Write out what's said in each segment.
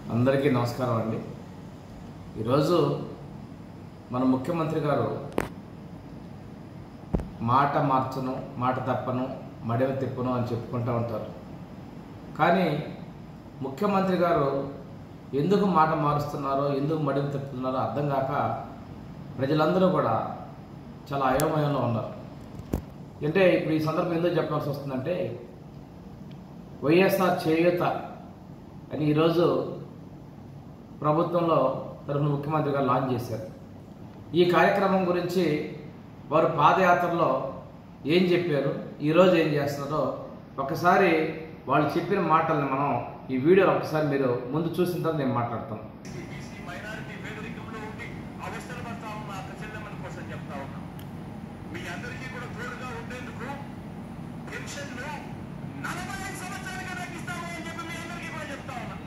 అందరికీ నమస్కారం అండి ఈరోజు మన ముఖ్యమంత్రి గారు మాట మార్చను మాట తప్పను మడవ తిప్పను అని చెప్పుకుంటూ ఉంటారు కానీ ముఖ్యమంత్రి గారు ఎందుకు మాట మారుస్తున్నారో ఎందుకు మడవ తిప్పుతున్నారో అర్థం కాక ప్రజలందరూ కూడా చాలా అయోమయంలో ఉన్నారు అంటే ఇప్పుడు ఈ సందర్భం ఎందుకు చెప్పాల్సి వస్తుందంటే వైఎస్ఆర్ చేయూత అని ఈరోజు ప్రభుత్వంలో తరఫున ముఖ్యమంత్రి గారు లాంచ్ చేశారు ఈ కార్యక్రమం గురించి వారు పాదయాత్రలో ఏం చెప్పారు ఈరోజు ఏం చేస్తున్నారో ఒకసారి వాళ్ళు చెప్పిన మాటల్ని మనం ఈ వీడియోలో ఒకసారి మీరు ముందు చూసిన తర్వాత నేను మాట్లాడతాను బీసీ మైనారిటీ పేదరికంలో ఉండి అవస్థలు పడతా ఉన్న అక్క చెల్లెమ్మల కోసం చెప్తా ఉన్నాం మీ అందరికీ కూడా తోడుగా ఉండేందుకు పెన్షన్లు నలభై ఐదు సంవత్సరాలుగా తగ్గిస్తాము అని చెప్పి మీ అందరికీ కూడా చెప్తా ఉన్నాం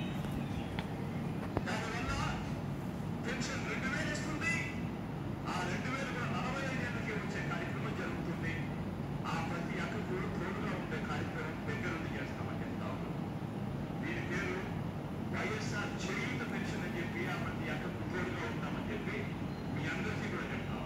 దానివల్ల పెన్షన్ రెండు వేలు ఇస్తుంది ఆ రెండు వేలు కూడా నలభై ఐదు ఏళ్ళకి వచ్చే కార్యక్రమం జరుగుతుంది ఆ ప్రతి అక్కకు కూడా తోడుగా ఉండే కార్యక్రమం దగ్గరుండి చేస్తామని చెప్తా ఉన్నాం దీని పేరు వైఎస్ఆర్ చేయూత పెన్షన్ అని చెప్పి ఆ ప్రతి అక్కకు తోడుగా ఉంటామని చెప్పి మీ అందరికీ కూడా చెప్తాం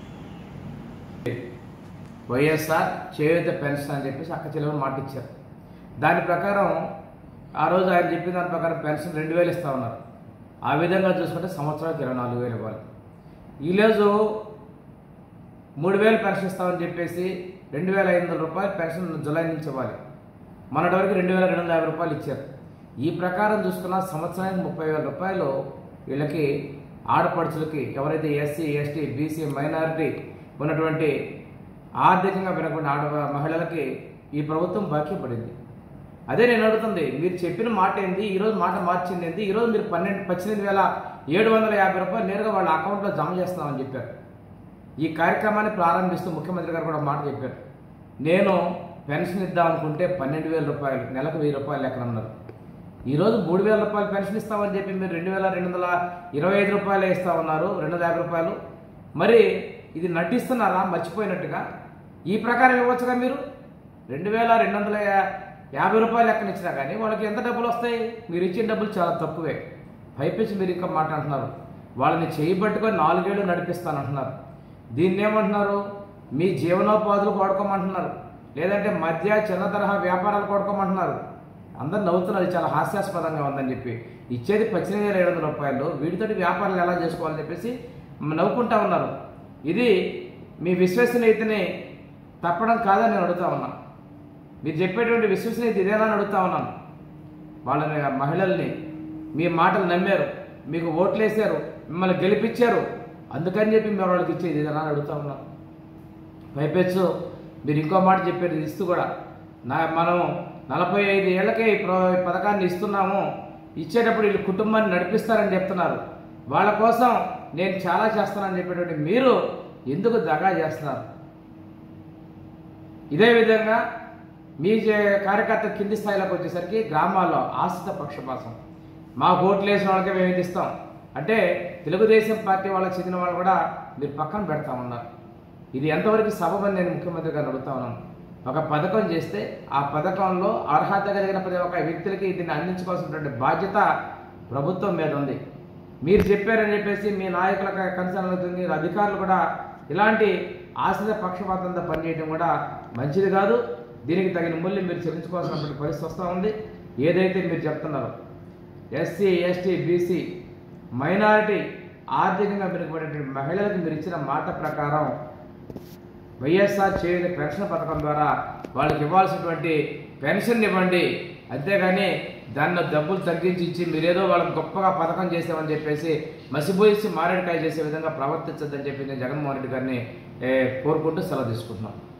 వైఎస్ఆర్ చేయూత పెన్షన్ అని చెప్పేసి అక్క చెల్లెలు మాట ఇచ్చారు దాని ప్రకారం ఆ రోజు ఆయన చెప్పిన దాని ప్రకారం పెన్షన్ రెండు వేలు ఇస్తా ఉన్నారు ఆ విధంగా చూసుకుంటే సంవత్సరానికి ఇరవై నాలుగు వేలు ఇవ్వాలి ఈరోజు మూడు వేలు పెన్షన్ ఇస్తామని చెప్పేసి రెండు వేల ఐదు వందల రూపాయలు పెన్షన్ జులై నుంచి ఇవ్వాలి మొన్నటి వరకు రెండు వేల రెండు వందల యాభై రూపాయలు ఇచ్చారు ఈ ప్రకారం చూసుకున్న సంవత్సరానికి ముప్పై వేల రూపాయలు వీళ్ళకి ఆడపడుచులకి ఎవరైతే ఎస్సీ ఎస్టీ బీసీ మైనారిటీ ఉన్నటువంటి ఆర్థికంగా వెనకుండా ఆడ మహిళలకి ఈ ప్రభుత్వం బాకీ పడింది అదే నేను అడుగుతుంది మీరు చెప్పిన మాట ఏంది ఈరోజు మాట మార్చింది ఏంది ఈరోజు మీరు పన్నెండు పద్దెనిమిది వేల ఏడు వందల యాభై రూపాయలు నేరుగా వాళ్ళ అకౌంట్లో జమ చేస్తున్నామని చెప్పారు ఈ కార్యక్రమాన్ని ప్రారంభిస్తూ ముఖ్యమంత్రి గారు కూడా ఒక మాట చెప్పారు నేను పెన్షన్ ఇద్దాం అనుకుంటే పన్నెండు వేల రూపాయలు నెలకు వెయ్యి రూపాయలు ఎక్కడ అన్నారు ఈరోజు మూడు వేల రూపాయలు పెన్షన్ ఇస్తామని చెప్పి మీరు రెండు వేల రెండు వందల ఇరవై ఐదు రూపాయలు ఇస్తా ఉన్నారు రెండు వందల యాభై రూపాయలు మరి ఇది నటిస్తున్నారా మర్చిపోయినట్టుగా ఈ ప్రకారం ఇవ్వచ్చుగా మీరు రెండు వేల రెండు వందల యా- యాభై రూపాయలు లెక్కన ఇచ్చినా కానీ వాళ్ళకి ఎంత డబ్బులు వస్తాయి మీరు ఇచ్చిన డబ్బులు చాలా తక్కువే పైపించి మీరు ఇంకా మాట అంటున్నారు వాళ్ళని చేయబట్టుకొని నాలుగేళ్లు నడిపిస్తానంటున్నారు దీన్ని ఏమంటున్నారు మీ జీవనోపాధులు వాడుకోమంటున్నారు లేదంటే మధ్య చిన్న తరహా వ్యాపారాలు వాడుకోమంటున్నారు అందరు నవ్వుతున్నారు ఇది చాలా హాస్యాస్పదంగా ఉందని చెప్పి ఇచ్చేది పద్దెనిమిది వేల ఏడు వందల రూపాయలు వీటితోటి వ్యాపారాలు ఎలా చేసుకోవాలని చెప్పేసి నవ్వుకుంటా ఉన్నారు ఇది మీ విశ్వసనీయతని తప్పడం కాదని నేను అడుగుతా ఉన్నా మీరు చెప్పేటువంటి విశ్వసనీయత ఇదేనా అని అడుగుతా ఉన్నాను వాళ్ళని ఆ మహిళల్ని మీ మాటలు నమ్మారు మీకు ఓట్లేశారు మిమ్మల్ని గెలిపించారు అందుకని చెప్పి మీరు వాళ్ళకి ఇచ్చేది ఇదేనా అని అడుగుతా ఉన్నాను పైపెచ్చు మీరు ఇంకో మాట చెప్పారు ఇది ఇస్తూ కూడా నా మనం నలభై ఐదు ఏళ్ళకే ఈ ప్ర- ఈ పథకాన్ని ఇస్తున్నాము ఇచ్చేటప్పుడు వీళ్ళు కుటుంబాన్ని నడిపిస్తారని చెప్తున్నారు వాళ్ళ కోసం నేను చాలా చేస్తానని చెప్పేటువంటి మీరు ఎందుకు దగా చేస్తున్నారు ఇదే విధంగా మీ చే- కార్యకర్త కింది స్థాయిలోకి వచ్చేసరికి గ్రామాల్లో ఆశ్రిత పక్షపాతం మా ఓట్లు వేసిన వాళ్ళకే మేము ఇది ఇస్తాం అంటే తెలుగుదేశం పార్టీ వాళ్ళకి చెందిన వాళ్ళు కూడా మీరు పక్కన పెడతా ఉన్నారు ఇది ఎంతవరకు సబబని నేను ముఖ్యమంత్రి గారిని అడుగుతా ఉన్నాను ఒక పథకం చేస్తే ఆ పథకంలో అర్హత కలిగిన ప్రతి ఒక్క వ్యక్తులకి దీన్ని అందించుకోవాల్సినటువంటి బాధ్యత ప్రభుత్వం మీద ఉంది మీరు చెప్పారని చెప్పేసి మీ నాయకుల కన్సర్న్ అవుతుంది అధికారులు కూడా ఇలాంటి ఆశ్రిత పక్షపాతంతో పనిచేయడం కూడా మంచిది కాదు దీనికి తగిన మూల్యం మీరు చెల్లించుకోవాల్సినటువంటి పరిస్థితి వస్తూ ఉంది ఏదైతే మీరు చెప్తున్నారో ఎస్సీ ఎస్టీ బీసీ మైనారిటీ ఆర్థికంగా మెరుగుపడేటువంటి మహిళలకు మీరు ఇచ్చిన మాట ప్రకారం వైఎస్ఆర్ చేయుత పెన్షన్ పథకం ద్వారా వాళ్ళకి ఇవ్వాల్సినటువంటి పెన్షన్ ఇవ్వండి అంతేగాని దాన్ని డబ్బులు తగ్గించి ఇచ్చి మీరేదో వాళ్ళకి గొప్పగా పథకం చేసామని చెప్పేసి మసిపోయిసి మారేడుకాయ చేసే విధంగా ప్రవర్తించద్దని చెప్పి నేను జగన్మోహన్ రెడ్డి గారిని ఏ, కోరుకుంటూ సెలవు తీసుకుంటున్నాను